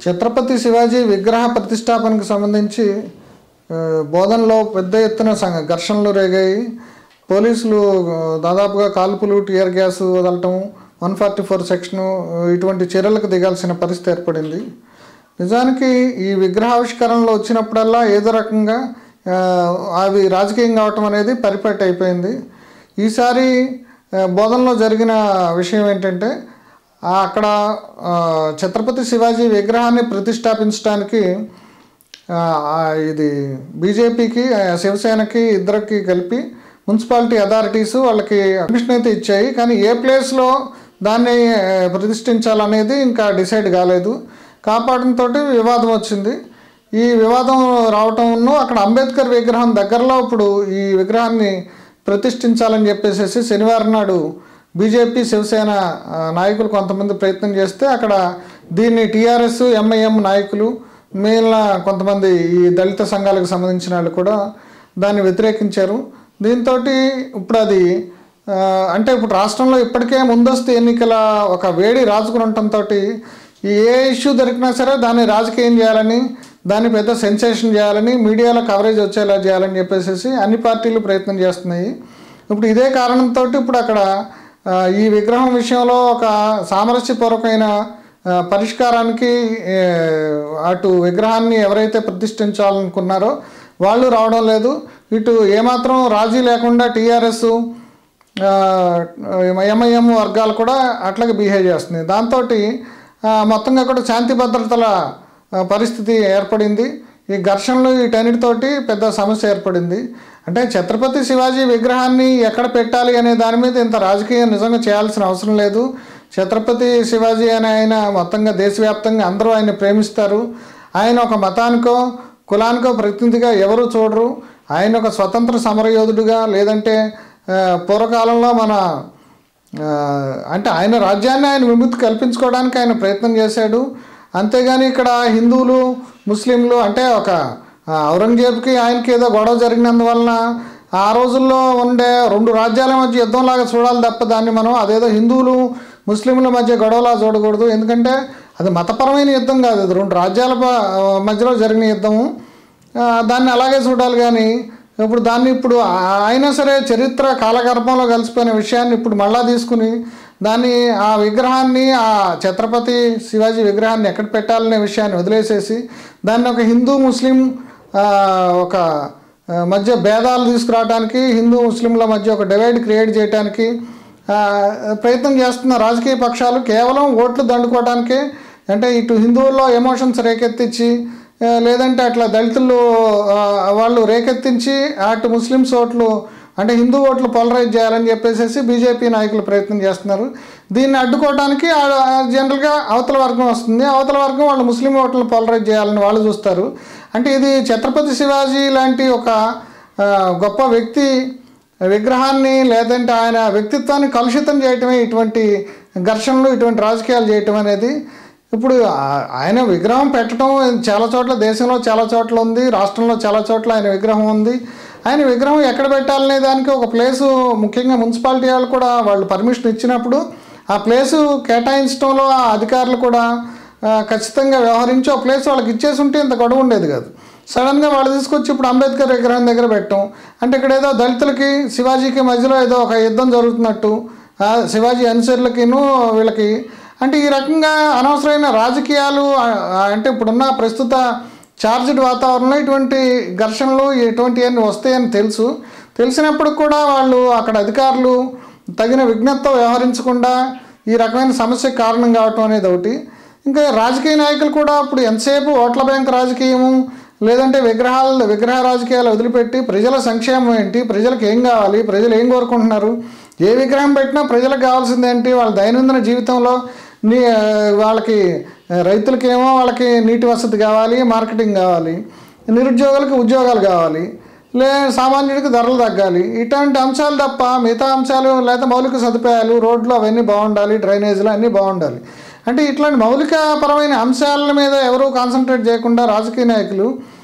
ఛత్రపతి శివాజీ విగ్రహ ప్రతిష్టాపనకు సంబంధించి ఆ, బోధనలో పెద్ద ఎత్తున సంఘ ఘర్షణలు రేగాయి పోలీసులు ఆ, దాదాపుగా కాల్పులు టియర్ గ్యాస్ వదలటం వన్ ఫార్టీ ఫోర్ సెక్షను ఇటువంటి చర్యలకు దిగాల్సిన పరిస్థితి ఏర్పడింది నిజానికి ఈ విగ్రహావిష్కరణలో వచ్చినప్పుడల్లా ఏదో రకంగా ఆ, అవి రాజకీయం కావటం అనేది పరిపాటి అయిపోయింది ఈసారి ఆ, బోధనలో జరిగిన విషయం ఏంటంటే ఆ, అక్కడ ఆ, ఛత్రపతి శివాజీ విగ్రహాన్ని ప్రతిష్టాపించడానికి ఆ, ఆ, ఇది బీజేపీకి ఆ, శివసేనకి ఇద్దరికి కలిపి మున్సిపాలిటీ అథారిటీస్ వాళ్ళకి పర్మిషన్ అయితే ఇచ్చాయి కానీ ఏ ప్లేస్లో దాన్ని ఆ, ప్రతిష్ఠించాలనేది ఇంకా డిసైడ్ కాలేదు కాపాడంతో వివాదం వచ్చింది ఈ వివాదం రావటంను అక్కడ అంబేద్కర్ విగ్రహం దగ్గరలో ఇప్పుడు ఈ విగ్రహాన్ని ప్రతిష్ఠించాలని చెప్పేసి శనివారం నాడు బీజేపీ శివసేన ఆ, నాయకులు కొంతమంది ప్రయత్నం చేస్తే అక్కడ దీన్ని టీఆర్ఎస్ ఎంఐఎం నాయకులు మిగిలిన కొంతమంది ఈ దళిత సంఘాలకు సంబంధించిన వాళ్ళు కూడా దాన్ని వ్యతిరేకించారు దీంతో ఇప్పుడు అది ఆ, అంటే ఇప్పుడు రాష్ట్రంలో ఇప్పటికే ముందస్తు ఎన్నికల ఒక వేడి రాజుకుని ఉండటంతో ఈ ఏ ఇష్యూ దొరికినా సరే దాన్ని రాజకీయం చేయాలని దాన్ని పెద్ద సెన్సేషన్ చేయాలని మీడియాలో కవరేజ్ వచ్చేలా చేయాలని చెప్పేసి అన్ని పార్టీలు ప్రయత్నం చేస్తున్నాయి ఇప్పుడు ఇదే కారణంతో ఇప్పుడు అక్కడ ఆ, ఈ విగ్రహం విషయంలో ఒక సామరస్యపూర్వకమైన ఆ, పరిష్కారానికి ఏ, అటు విగ్రహాన్ని ఎవరైతే ప్రతిష్ఠించాలనుకున్నారో వాళ్ళు రావడం లేదు ఇటు ఏమాత్రం రాజీ లేకుండా టీఆర్ఎస్ ఎంఐఎం వర్గాలు కూడా అట్లాగే బిహేవ్ చేస్తుంది దాంతో మొత్తంగా కూడా శాంతి భద్రతల ఆ, పరిస్థితి ఏర్పడింది ఈ ఘర్షణలు వీటన్నిటితోటి పెద్ద సమస్య ఏర్పడింది అంటే ఛత్రపతి శివాజీ విగ్రహాన్ని ఎక్కడ పెట్టాలి అనే దాని మీద ఇంత రాజకీయం నిజంగా చేయాల్సిన అవసరం లేదు ఛత్రపతి శివాజీ అనే ఆయన మొత్తంగా దేశవ్యాప్తంగా అందరూ ఆయన ప్రేమిస్తారు ఆయన ఒక మతానికో కులానికో ప్రతినిధిగా ఎవరు చూడరు ఆయన ఒక స్వతంత్ర సమరయోధుడుగా లేదంటే ఆ, పూర్వకాలంలో మన ఆ, అంటే ఆయన రాజ్యాన్ని ఆయన విముక్తి కల్పించుకోవడానికి ఆయన ప్రయత్నం చేశాడు అంతేగాని ఇక్కడ హిందువులు ముస్లింలు అంటే ఒక ఆ, ఔరంగజేబుకి ఆయనకి ఏదో గొడవ జరిగినందువలన ఆ రోజుల్లో ఉండే రెండు రాజ్యాల మధ్య యుద్ధంలాగా చూడాలి తప్ప దాన్ని మనం అదేదో హిందువులు ముస్లింల మధ్య గొడవలా చూడకూడదు ఎందుకంటే అది మతపరమైన యుద్ధం కాదు అది రెండు రాజ్యాల ప- మధ్యలో జరిగిన యుద్ధము ఆ, దాన్ని అలాగే చూడాలి కానీ ఇప్పుడు దాన్ని ఇప్పుడు ఆ- అయినా సరే చరిత్ర కాలగర్భంలో కలిసిపోయిన విషయాన్ని ఇప్పుడు మళ్ళా తీసుకుని దాన్ని ఆ విగ్రహాన్ని ఆ ఛత్రపతి శివాజీ విగ్రహాన్ని ఎక్కడ పెట్టాలనే విషయాన్ని వదిలేసేసి దాన్ని ఒక హిందూ ముస్లిం ఆ, ఒక ఆ, మధ్య భేదాలు తీసుకురావడానికి హిందూ ముస్లింల మధ్య ఒక డివైడ్ క్రియేట్ చేయడానికి ఆ, ప్రయత్నం చేస్తున్న రాజకీయ పక్షాలు కేవలం ఓట్లు దండుకోవడానికే అంటే ఇటు హిందువుల్లో ఎమోషన్స్ రేకెత్తించి ఆ, లేదంటే అట్లా దళితులు ఆ, వాళ్ళు రేకెత్తించి అటు ముస్లిమ్స్ ఓట్లు అంటే హిందూ ఓట్లు పోలరైజ్ చేయాలని చెప్పేసి బీజేపీ నాయకులు ప్రయత్నం చేస్తున్నారు దీన్ని అడ్డుకోవడానికి ఆ- ఆ జనరల్గా అవతల వర్గం వస్తుంది అవతల వర్గం వాళ్ళు ముస్లిం ఓట్లు పోలరైజ్ చేయాలని వాళ్ళు చూస్తారు అంటే ఇది ఛత్రపతి శివాజీ లాంటి ఒక ఆ, గొప్ప వ్యక్తి విగ్రహాన్ని లేదంటే ఆయన వ్యక్తిత్వాన్ని కలుషితం చేయటమే ఇటువంటి ఘర్షణలు ఇటువంటి రాజకీయాలు చేయటం అనేది ఇప్పుడు ఆ- ఆయన విగ్రహం పెట్టడం చాలా చోట్ల దేశంలో చాలా చోట్ల ఉంది రాష్ట్రంలో చాలా చోట్ల ఆయన విగ్రహం ఉంది ఆయన విగ్రహం ఎక్కడ పెట్టాలనే దానికి ఒక ప్లేసు ముఖ్యంగా మున్సిపాలిటీ వాళ్ళు కూడా వాళ్ళు పర్మిషన్ ఇచ్చినప్పుడు ఆ ప్లేసు కేటాయించడంలో ఆ అధికారులు కూడా ఆ, ఖచ్చితంగా వ్యవహరించి ఆ ప్లేస్ వాళ్ళకి ఇచ్చేసి ఉంటే ఇంత గొడవ ఉండేది కాదు సడన్గా వాళ్ళు తీసుకొచ్చి ఇప్పుడు అంబేద్కర్ విగ్రహం దగ్గర పెట్టడం అంటే ఇక్కడ ఏదో దళితులకి శివాజీకి మధ్యలో ఏదో ఒక యుద్ధం జరుగుతున్నట్టు ఆ, శివాజీ అనుచరులకిను వీళ్ళకి అంటే ఈ రకంగా అనవసరమైన రాజకీయాలు ఆ, ఆ, అంటే ఇప్పుడున్న ప్రస్తుత చార్జ్డ్ వాతావరణంలో ఇటువంటి ఘర్షణలు ఇటువంటివన్నీ వస్తాయని తెలుసు తెలిసినప్పుడు కూడా వాళ్ళు అక్కడ అధికారులు తగిన విజ్ఞతతో వ్యవహరించకుండా ఈ రకమైన సమస్యకు కారణం కావటం అనేది ఒకటి ఇంకా రాజకీయ నాయకులు కూడా ఇప్పుడు ఎంతసేపు ఓట్ల బ్యాంక్ రాజకీయము లేదంటే విగ్రహాలు విగ్రహ రాజకీయాలు వదిలిపెట్టి ప్రజల సంక్షేమం ఏంటి ప్రజలకు ఏం కావాలి ప్రజలు ఏం కోరుకుంటున్నారు ఏ విగ్రహం పెట్టినా ప్రజలకు కావాల్సింది ఏంటి వాళ్ళ దైనందిన జీవితంలో నీ వాళ్ళకి రైతులకేమో వాళ్ళకి నీటి వసతి కావాలి మార్కెటింగ్ కావాలి నిరుద్యోగులకు ఉద్యోగాలు కావాలి లే సామాన్యుడికి ధరలు తగ్గాలి ఇటువంటి అంశాలు తప్ప మిగతా అంశాలు లేదా మౌలిక సదుపాయాలు రోడ్లు అవన్నీ బాగుండాలి డ్రైనేజీలు అన్నీ బాగుండాలి అంటే ఇట్లాంటి మౌలిక పరమైన అంశాల మీద ఎవరు కాన్సన్ట్రేట్ చేయకుండా రాజకీయ నాయకులు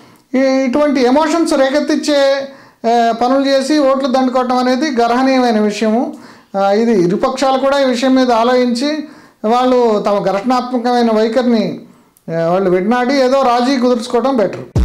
ఈ- ఇటువంటి ఎమోషన్స్ రేకెత్తిచ్చే ఆ, పనులు చేసి ఓట్లు దండుకోవటం అనేది గర్హనీయమైన విషయము ఆ, ఇది ఇరుపక్షాలు కూడా ఈ విషయం మీద ఆలోచించి వాళ్ళు తమ ఘర్షణాత్మకమైన వైఖరిని ఆ, వాళ్ళు విడనాడి ఏదో రాజీ కుదుర్చుకోవడం బెటర్